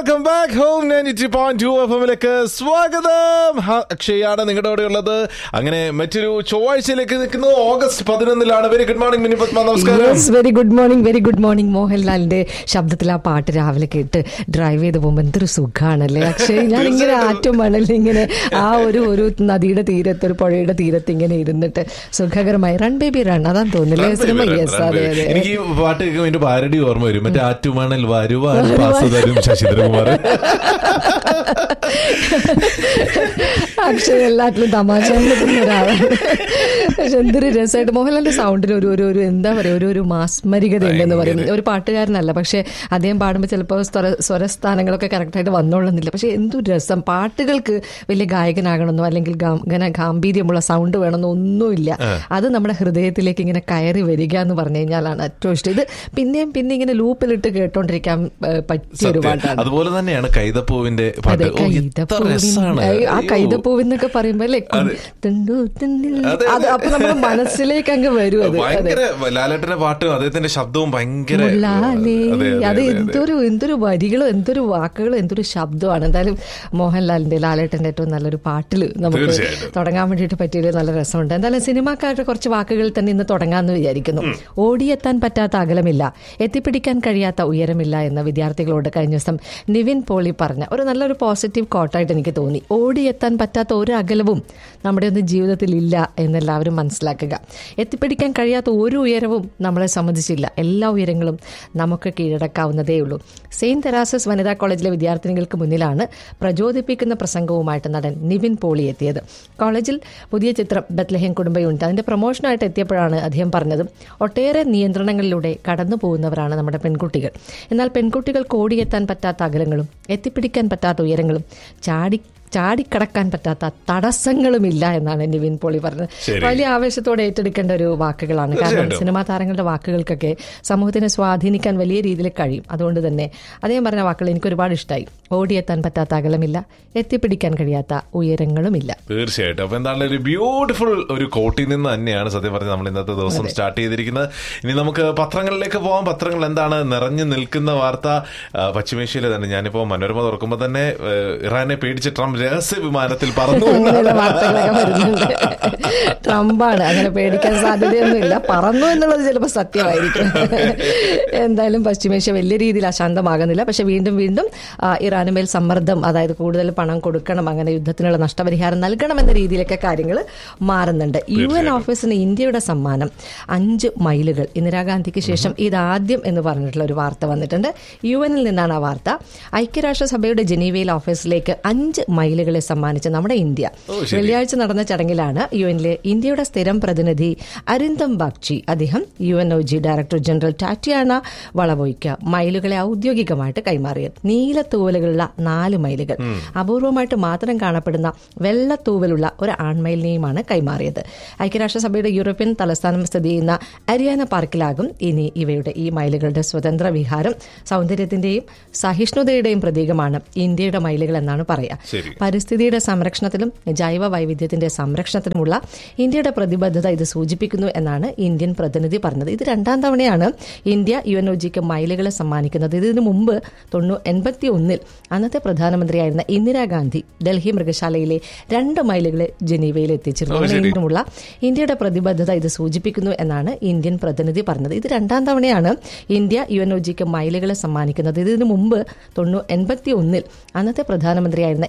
Welcome back home ninety point two F എമ്മിലേക്ക് സ്വാഗതം ഹ, അക്ഷയാണ് നിങ്ങളുടെ കൂടെ ഉള്ളത് അങ്ങനെ മറ്റൊരു ചൊവ്വാഴ്ചയിലേക്ക് നിൽക്കുന്നത് ഓഗസ്റ്റ് പതിനൊന്നിലാണ് very good morning Mini Padma നമസ്കാരം yes very good morning very good morning മോഹൻലാലിന്റെ ശബ്ദത്തിൽ ആ പാട്ട് രാവിലെ കേട്ട് ഡ്രൈവ് ചെയ്ത് പോകുമ്പോൾ എന്തൊരു സുഖാണല്ലേ അക്ഷയ് ഞാൻ ഇങ്ങനെ ആറ്റും മണലിൽ ഇങ്ങനെ ആ ഒരു ഒരു നദിയുടെ തീരത്ത് ഒരു പുഴയുടെ തീരത്ത് ഇങ്ങനെ ഇരുന്നിട്ട് സുഖകരമായി റൺ ബേബി റൺ അതാന്ന് തോന്നില്ലേ സിനിമ യെസ് അതെ അതെ എനിക്ക് ഈ പാട്ട് കേൾക്കുമ്പോൾ എന്റെ പാരഡി ഓർമ്മ വരും മറ്റേ ആറ്റുമണൽ വരുവാൻ പാസ് തരും ശശിധരകുമാർ അക്ഷയ് എല്ലാത്തിലും തമാശ നിൽക്കുന്ന ഒരാളാണ് പക്ഷെ എന്തൊരു രസമായിട്ട് മോഹൻലാലിന്റെ സൗണ്ടിന് ഒരു ഒരു ഒരു എന്താ പറയുക ഒരു ഒരു മാസ്മരികത ഉണ്ടെന്ന് പറയും ഒരു പാട്ടുകാരനല്ല പക്ഷെ അദ്ദേഹം പാടുമ്പോൾ ചിലപ്പോൾ സ്വര സ്വരസ്ഥാനങ്ങളൊക്കെ കറക്റ്റായിട്ട് വന്നോളുന്നില്ല പക്ഷെ എന്തു രസം പാട്ടുകൾക്ക് വലിയ ഗായകനാകണമെന്നോ അല്ലെങ്കിൽ ഗാ- ഇങ്ങനെ ഗാംഭീര്യമുള്ള സൗണ്ട് വേണമെന്നോ ഒന്നുമില്ല അത് നമ്മുടെ ഹൃദയത്തിലേക്ക് ഇങ്ങനെ കയറി വരിക എന്ന് പറഞ്ഞു കഴിഞ്ഞാലാണ് ഏറ്റവും ഇഷ്ടം ഇത് പിന്നെയും പിന്നെ ഇങ്ങനെ ലൂപ്പിലിട്ട് കേട്ടോണ്ടിരിക്കാൻ ഏഹ്, പറ്റിയ ഒരു പാട്ടാണ് അതുപോലെ തന്നെയാണ് കൈതപ്പൂവിന്റെ പാട്ട് അതെ ഓ എത്ര കൈതപ്പൂവിൻ രസമാണ് ആ കൈതപ്പൂവിന്നൊക്കെ പറയുമ്പോ അല്ലേ അതെ. തുണ്ടു തുണ്ടിൽ. അതെ, അത് അപ്പൊ നമ്മുടെ മനസ്സിലേക്ക് അങ്ങ് വരും അത് അതെ ഭയങ്കര ലാലേട്ടന്റെ പാട്ടും അദ്ദേഹത്തിന്റെ ശബ്ദവും ഭയങ്കര മുള്ളാലേ. അതെ, അതെ, അത് അതെ, അതെ. എന്തൊരു എന്തൊരു വരികളും എന്തൊരു വാക്കുകളും എന്തൊരു ശബ്ദമാണ് എന്തായാലും മോഹൻലാലിന്റെ ലാലേട്ടന്റെ ഏറ്റവും നല്ലൊരു പാട്ടിൽ നമുക്ക് തീർച്ചയായിട്ടും. തുടങ്ങാൻ വേണ്ടിയിട്ട് പറ്റിയൊരു നല്ല രസമുണ്ട് എന്തായാലും സിനിമാക്കാരുടെ കുറച്ച് വാക്കുകൾ തന്നെ ഇന്ന് തുടങ്ങാമെന്ന് വിചാരിക്കുന്നു ഓടിയെത്താൻ പറ്റാത്ത അകലമില്ല എത്തിപ്പിടിക്കാൻ കഴിയാത്ത ഉയരമില്ല എന്ന വിദ്യാർത്ഥികളോട് കഴിഞ്ഞ ദിവസം നിവിൻ പോളി പറഞ്ഞ ഒരു നല്ലൊരു പോസിറ്റീവ് കോട്ടായിട്ട് എനിക്ക് തോന്നി ഓടിയെത്താൻ പറ്റാത്ത ഒരു അകലവും നമ്മുടെ ഒന്നും ജീവിതത്തിൽ ഇല്ല എന്നെല്ലാവരും മനസ്സിലാക്കുക എത്തിപ്പിടിക്കാൻ കഴിയാത്ത ഒരു ഉയരവും നമ്മളെ സംബന്ധിച്ചില്ല എല്ലാ ഉയരങ്ങളും നമുക്ക് കീഴടക്കാവുന്നതേ ഉള്ളൂ സെയിന്റ് തെരാസസ് വനിതാ കോളേജിലെ വിദ്യാർത്ഥിനികൾക്ക് മുന്നിലാണ് പ്രചോദിപ്പിക്കുന്ന പ്രസംഗവുമായിട്ട് നടൻ നിവിൻ പോളി എത്തിയത് കോളേജിൽ പുതിയ ചിത്രം ബത്ലഹേം കുടുംബ യൂണിറ്റ് അതിന്റെ പ്രൊമോഷനായിട്ട് എത്തിയപ്പോഴാണ് അദ്ദേഹം പറഞ്ഞത് ഒട്ടേറെ നിയന്ത്രണങ്ങളിലൂടെ കടന്നു പോകുന്നവരാണ് നമ്മുടെ പെൺകുട്ടികൾ എന്നാൽ പെൺകുട്ടികൾക്ക് ഓടിയെത്താൻ പറ്റാത്ത അകലങ്ങളും എത്തിപ്പിടിക്കാൻ പറ്റാത്ത ഉയരങ്ങളും ചാടി ചാടിക്കടക്കാൻ പറ്റാത്ത തടസ്സങ്ങളുമില്ല എന്നാണ് നിവിൻ പോളി പറഞ്ഞത് ശരി. വലിയ ആവേശത്തോടെ ഏറ്റെടുക്കേണ്ട ഒരു വാക്കുകളാണ് കാരണം തീർച്ചയായിട്ടും. സിനിമാ താരങ്ങളുടെ വാക്കുകൾക്കൊക്കെ സമൂഹത്തിനെ സ്വാധീനിക്കാൻ വലിയ രീതിയിൽ കഴിയും അതുകൊണ്ട് തന്നെ അദ്ദേഹം പറഞ്ഞ വാക്കുകൾ എനിക്ക് ഒരുപാട് ഇഷ്ടമായി ഓടിയെത്താൻ പറ്റാത്ത അകലമില്ല എത്തിപ്പിടിക്കാൻ കഴിയാത്ത ഉയരങ്ങളുമില്ല തീർച്ചയായിട്ടും അപ്പൊ എന്താണ് ഒരു ബ്യൂട്ടിഫുൾ ഒരു കോട്ടിൽ നിന്ന് തന്നെയാണ് സത്യം പറഞ്ഞ് നമ്മൾ ഇന്നത്തെ ദിവസം സ്റ്റാർട്ട് ചെയ്തിരിക്കുന്നത് ഇനി നമുക്ക് പത്രങ്ങളിലേക്ക് പോകാം പത്രങ്ങൾ എന്താണ് നിറഞ്ഞു നിൽക്കുന്ന വാർത്ത ആ, പശ്ചിമേഷ്യയിലെ തന്നെ ഞാനിപ്പോ മനോരമ തുറക്കുമ്പോൾ തന്നെ ആ, ഇറാനെ പേടിച്ച് ട്രംപ് രഹസ്യ വിമാനത്തിൽ പറന്നു അങ്ങനെയുള്ള വാർത്തകളൊക്കെ വരുന്നുണ്ട് ട്രംപാണ് അങ്ങനെ പേടിക്കാൻ സാധ്യതയൊന്നുമില്ല പറന്നു എന്നുള്ളത് ചിലപ്പോൾ സത്യമായിരിക്കും എന്തായാലും പശ്ചിമേഷ്യ വലിയ രീതിയിൽ അശാന്തമാകുന്നില്ല പക്ഷെ വീണ്ടും വീണ്ടും ആ, ഇറാന് മേൽ സമ്മർദ്ദം അതായത് കൂടുതൽ പണം കൊടുക്കണം അങ്ങനെ യുദ്ധത്തിനുള്ള നഷ്ടപരിഹാരം നൽകണം എന്ന രീതിയിലൊക്കെ കാര്യങ്ങൾ മാറുന്നുണ്ട് യു എൻ ഓഫീസിന് ഇന്ത്യയുടെ സമ്മാനം അഞ്ച് മൈലുകൾ ഇന്ദിരാഗാന്ധിക്ക് ശേഷം ഇതാദ്യം എന്ന് പറഞ്ഞിട്ടുള്ള ഒരു വാർത്ത വന്നിട്ടുണ്ട് യു എനിൽ നിന്നാണ് ആ വാർത്ത ഐക്യരാഷ്ട്രസഭയുടെ ജനീവയിലെ ഓഫീസിലേക്ക് അഞ്ച് മൈലുകളെ സമ്മാനിച്ച നമ്മുടെ ഇന്ത്യ ഓ, ശരി. വെള്ളിയാഴ്ച നടന്ന ചടങ്ങിലാണ് യു എനിലെ ഇന്ത്യയുടെ സ്ഥിരം പ്രതിനിധി അരിന്ദം ബാഗ്ചി അദ്ദേഹം U N O G director general Tatiana വളവോയ്ക്ക് മൈലുകളെ ഔദ്യോഗികമായിട്ട് കൈമാറിയത് നീല തൂവലുകളുള്ള നാല് മൈലുകൾ അപൂർവമായിട്ട് മാത്രം കാണപ്പെടുന്ന വെള്ള തൂവലുള്ള ഒരു ആൺമയിലിനെയുമാണ് കൈമാറിയത് ഐക്യരാഷ്ട്രസഭയുടെ യൂറോപ്യൻ തലസ്ഥാനം സ്ഥിതി ചെയ്യുന്ന അരിയാന പാർക്കിലാകും ഇനി ഇവയുടെ ഈ മയിലുകളുടെ സ്വതന്ത്ര വിഹാരം സൗന്ദര്യത്തിന്റെയും സഹിഷ്ണുതയുടെയും പ്രതീകമാണ് ഇന്ത്യയുടെ മയിലുകൾ എന്നാണ് പറയുക ശരി. പരിസ്ഥിതിയുടെ സംരക്ഷണത്തിലും ജൈവ വൈവിധ്യത്തിന്റെ സംരക്ഷണത്തിനുമുള്ള ഇന്ത്യയുടെ പ്രതിബദ്ധത ഇത് സൂചിപ്പിക്കുന്നു എന്നാണ് ഇന്ത്യൻ പ്രതിനിധി പറഞ്ഞത് ഇത് രണ്ടാം തവണയാണ് ഇന്ത്യ യു എൻ ഒ ജിക്ക് മൈലുകളെ സമ്മാനിക്കുന്നത് ഇതിനു മുമ്പ് തൊണ്ണൂ എൺപത്തി ഒന്നിൽ അന്നത്തെ പ്രധാനമന്ത്രിയായിരുന്ന ഇന്ദിരാഗാന്ധി ഡൽഹി മൃഗശാലയിലെ രണ്ട് മൈലുകളെ ജനീവയിൽ എത്തിച്ചിരുന്നു ഓ, ശരി. അങ്ങനെ ഇതിനുമുള്ള ഇന്ത്യയുടെ പ്രതിബദ്ധത ഇത് സൂചിപ്പിക്കുന്നു എന്നാണ് ഇന്ത്യൻ പ്രതിനിധി പറഞ്ഞത് ഇത് രണ്ടാം തവണയാണ് ഇന്ത്യ യു എൻ ഒ ജിക്ക് മൈലുകളെ സമ്മാനിക്കുന്നത് ഇതിനു മുമ്പ് തൊണ്ണൂ എൺപത്തി ഒന്നിൽ അന്നത്തെ പ്രധാനമന്ത്രിയായിരുന്ന